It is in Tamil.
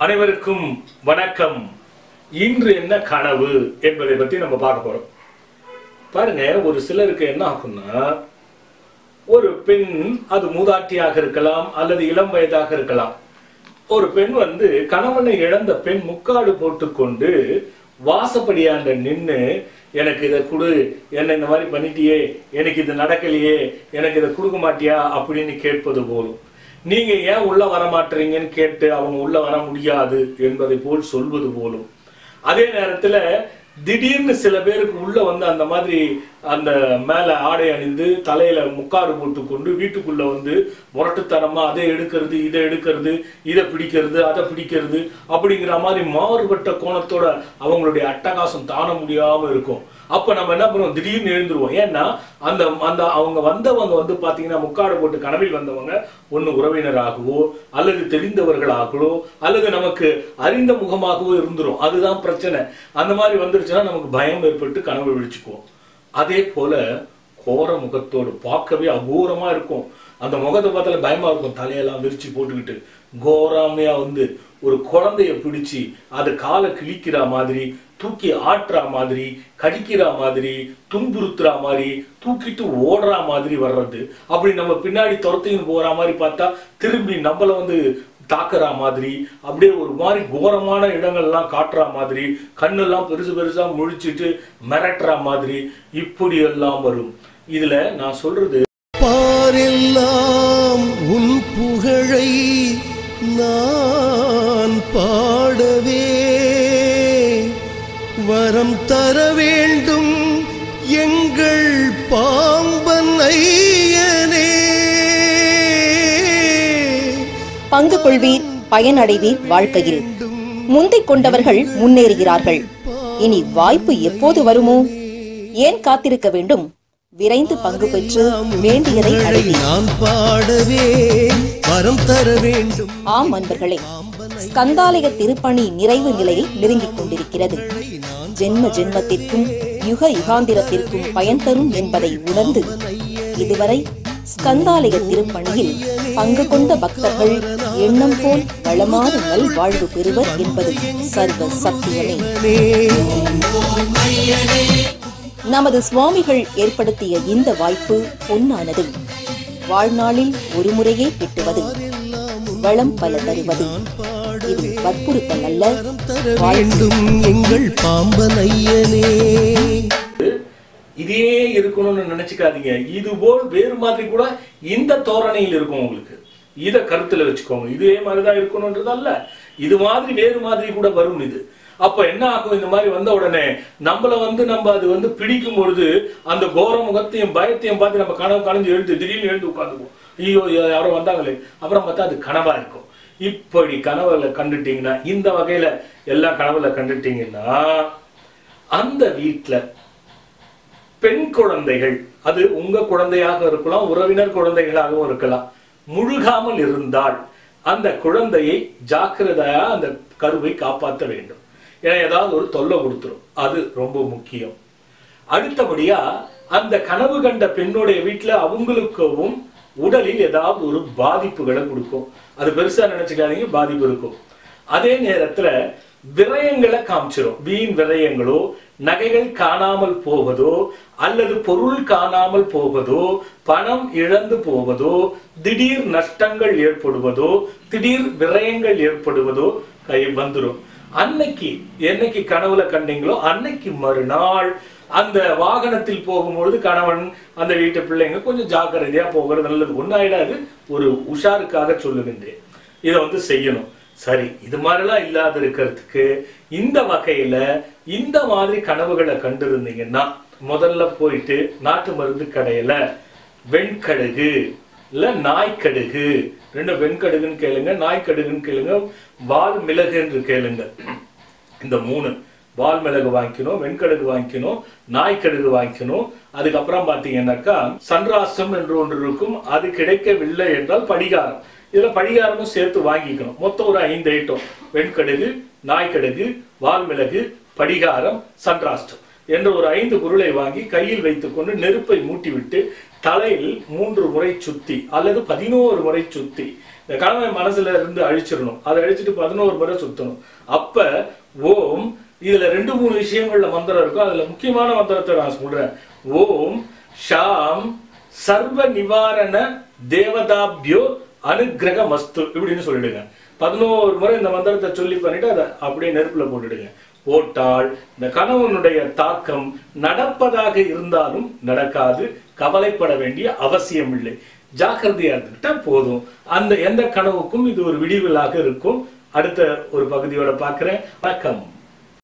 அனைவருக்கும் வணக்கம் இன்று என்ன கனவு என்பதை பத்தி நம்ம பார்க்க போறோம் பாருங்க ஒரு சிலருக்கு என்ன ஆகும்னா ஒரு பெண் அது மூதாட்டியாக இருக்கலாம் அல்லது இளம் வயதாக இருக்கலாம் ஒரு பெண் வந்து கணவனை இழந்த பெண் முக்காடு போட்டுக்கொண்டு வாசப்படியாண்ட நின்னு எனக்கு இதை கொடு என்ன இந்த மாதிரி பண்ணிட்டியே எனக்கு இது நடக்கலையே எனக்கு இதை கொடுக்க மாட்டியா அப்படின்னு கேட்பது போலும் நீங்க ஏன் உள்ள வர மாட்டீங்கன்னு கேட்டு அவங்க உள்ள வர முடியாது என்பதை போல் சொல்வது போலும் அதே நேரத்துல திடீர்னு சில பேருக்கு உள்ள வந்து அந்த மாதிரி அந்த மேல ஆடை அணிந்து தலையில முக்காடு போட்டு கொண்டு வீட்டுக்குள்ள வந்து முரட்டுத்தனமா அதை எடுக்கிறது இதை எடுக்கிறது இதை பிடிக்கிறது அதை பிடிக்கிறது அப்படிங்கிற மாதிரி மாறுபட்ட கோணத்தோட அவங்களுடைய அட்டகாசம் தாண முடியாம இருக்கும் அப்ப நம்ம என்ன பண்ணுவோம் திடீர்னு எழுந்துருவோம் ஏன்னா அந்த அந்த அவங்க வந்தவங்க வந்து பாத்தீங்கன்னா முக்காடு போட்டு கனவில் வந்தவங்க ஒண்ணு உறவினராகவோ அல்லது தெரிந்தவர்களாகவோ அல்லது நமக்கு அறிந்த முகமாகவோ இருந்துரும் அதுதான் பிரச்சனை அந்த மாதிரி வந்துருச்சுன்னா நமக்கு பயம் ஏற்பட்டு கனவு விழிச்சுக்குவோம் அதே போல கோர முகத்தோடு பார்க்கவே அகோரமா இருக்கும் அந்த முகத்தை பார்த்தால பயமா இருக்கும் தலையெல்லாம் விரிச்சு போட்டுக்கிட்டு கோராமையா வந்து ஒரு குழந்தைய பிடிச்சி அது காலை கிழிக்கிற மாதிரி தூக்கி ஆட்டுற மாதிரி கடிக்கிற மாதிரி துன்புறுத்துற மாதிரி தூக்கிட்டு ஓடுற மாதிரி வர்றது அப்படி நம்ம பின்னாடி துரத்தின்னு போற மாதிரி பார்த்தா திரும்பி நம்மள வந்து தாக்குற மாதிரி அப்படியே ஒரு மாதிரி கோரமான இடங்கள்லாம் காட்டுற மாதிரி கண்ணெல்லாம் பெருசு பெருசா முழிச்சிட்டு மிரட்டுற மாதிரி இப்படி எல்லாம் வரும் இதுல நான் சொல்றது பாரெல்லாம் உன் புகழை நான் பாடவே வரம் தர வேண்டும் எங்கள் பாம்பன் ஐயனே பங்கு கொள்வீர் பயனடைவீர் வாழ்க்கையில் முந்திக் கொண்டவர்கள் முன்னேறுகிறார்கள் இனி வாய்ப்பு எப்போது வருமோ ஏன் காத்திருக்க வேண்டும் விரைந்து பங்கு பெற்று வேண்டியதை புகழை அடைவீர் நான் பாடவே வரம் தர வேண்டும் ஆம் அன்பர்களே ஸ்கந்தாலய திருப்பணி நிறைவு நிலையை நெருங்கிக் கொண்டிருக்கிறது ஜென்ம ஜென்மத்திற்கும் யுக யுகாந்திரத்திற்கும் பயன் தரும் என்பதை உணர்ந்து இதுவரை ஸ்கந்தாலய திருப்பணியில் பங்கு கொண்ட பக்தர்கள் எண்ணம் போல் வளமான நல்வாழ்வு பெறுவர் என்பது சர்வ சத்தியமே நமது சுவாமிகள் ஏற்படுத்திய இந்த வாய்ப்பு பொன்னானது வாழ்நாளில் ஒரு முறையே கிட்டுவது வளம் பல தருவது இது வற்புறுத்தல் அல்ல தர வேண்டும் எங்கள் பாம்பன் ஐயனே இதே இருக்கணும்னு நினைச்சுக்காதீங்க இது போல் வேறு மாதிரி கூட இந்த தோரணையில் இருக்கும் உங்களுக்கு இத கருத்துல வச்சுக்கோங்க இதே மாதிரிதான் இருக்கணும்ன்றது அல்ல இது மாதிரி வேறு மாதிரி கூட வரும் இது அப்ப என்ன ஆகும் இந்த மாதிரி வந்த உடனே நம்மள வந்து நம்ம அது வந்து பிடிக்கும் பொழுது அந்த கோர முகத்தையும் பயத்தையும் பார்த்து நம்ம கனவு கலைஞ்சு எழுந்து திடீர்னு எழுந்து உட்காந்துக்குவோம் ஐயோ யாரோ வந்தாங்களே அப்புறம் பார்த்தா அது கனவா இருக்கும் இப்படி கனவுல கண்டுட்டீங்கன்னா இந்த வகையில எல்லா கனவுல கண்டுட்டீங்கன்னா அந்த வீட்டுல பெண் குழந்தைகள் அது உங்க குழந்தையாக இருக்கலாம் உறவினர் குழந்தைகளாகவும் இருக்கலாம் முழுகாமல் இருந்தால் அந்த குழந்தையை ஜாக்கிரதையா அந்த கருவை காப்பாற்ற வேண்டும் ஏன்னா ஏதாவது ஒரு தொல்லை கொடுத்துரும் அது ரொம்ப முக்கியம் அடுத்தபடியா அந்த கனவு கண்ட பெண்ணுடைய வீட்டுல அவங்களுக்கும் உடலில் ஏதாவது ஒரு பாதிப்புகளை கொடுக்கும் அது பெருசா நினைச்சுக்காதீங்க பாதிப்பு இருக்கும் அதே நேரத்துல விரயங்களை காமிச்சிரும் வீண் விரயங்களோ நகைகள் காணாமல் போவதோ அல்லது பொருள் காணாமல் போவதோ பணம் இழந்து போவதோ திடீர் நஷ்டங்கள் ஏற்படுவதோ திடீர் விரயங்கள் ஏற்படுவதோ கை வந்துரும் அன்னைக்கு என்னைக்கு கனவுல கண்டீங்களோ அன்னைக்கு மறுநாள் அந்த வாகனத்தில் போகும்பொழுது கணவன் அந்த வீட்டு பிள்ளைங்க கொஞ்சம் ஜாக்கிரதையா போகிறது நல்லது ஒன்னாயிடாது ஒரு உஷாருக்காக சொல்லுகின்றேன் இதை வந்து செய்யணும் சரி இது மாதிரிலாம் இல்லாத இருக்கிறதுக்கு இந்த வகையில இந்த மாதிரி கனவுகளை கண்டிருந்தீங்கன்னா முதல்ல போயிட்டு நாட்டு மருந்து கடையில வெண்கடுகு இல்ல நாய்க்கடுகு ரெண்டு வெண்கடுகுன்னு கேளுங்க நாய்க்கடுகுன்னு கேளுங்க வால் மிளகு என்று கேளுங்க இந்த மூணு வால் மிளகு வாங்கிக்கணும் வெண்கடுகு வாங்கிக்கணும் நாய்க்கடுகு வாங்கிக்கணும் அதுக்கப்புறம் பாத்தீங்கன்னாக்கா சன்ராசம் என்று ஒன்று இருக்கும் அது கிடைக்கவில்லை என்றால் படிகாரம் இதுல படிகாரமும் சேர்த்து வாங்கிக்கணும் மொத்தம் ஒரு ஐந்து ஐட்டம் வெண்கடுகு நாய்க்கடுகு வால் மிளகு படிகாரம் சன்ராஷ்டம் என்ற ஒரு ஐந்து குருளை வாங்கி கையில் வைத்துக்கொண்டு நெருப்பை மூட்டிவிட்டு தலையில் மூன்று முறை சுத்தி அல்லது பதினோரு முறை சுத்தி இந்த கணவன் மனசுல இருந்து அழிச்சிடணும் அதை அழிச்சிட்டு பதினோரு முறை சுத்தணும் அப்ப ஓம் இதுல ரெண்டு மூணு விஷயங்கள்ல மந்திரம் இருக்கும் அதுல முக்கியமான மந்திரத்தை நான் சொல்றேன் ஓம் ஷாம் சர்வ நிவாரண தேவதாபியோ அனுக்கிரக மஸ்து இப்படின்னு சொல்லிடுங்க பதினோரு முறை இந்த மந்திரத்தை சொல்லி பண்ணிட்டு அதை அப்படியே நெருப்புல போட்டுடுங்க போட்டால் இந்த கணவனுடைய தாக்கம் நடப்பதாக இருந்தாலும் நடக்காது கவலைப்பட வேண்டிய அவசியம் இல்லை ஜாக்கிரதையா இருந்துக்கிட்டா போதும் அந்த எந்த கனவுக்கும் இது ஒரு விடிவிலாக இருக்கும் அடுத்த ஒரு பகுதியோட பார்க்கிறேன் வணக்கம்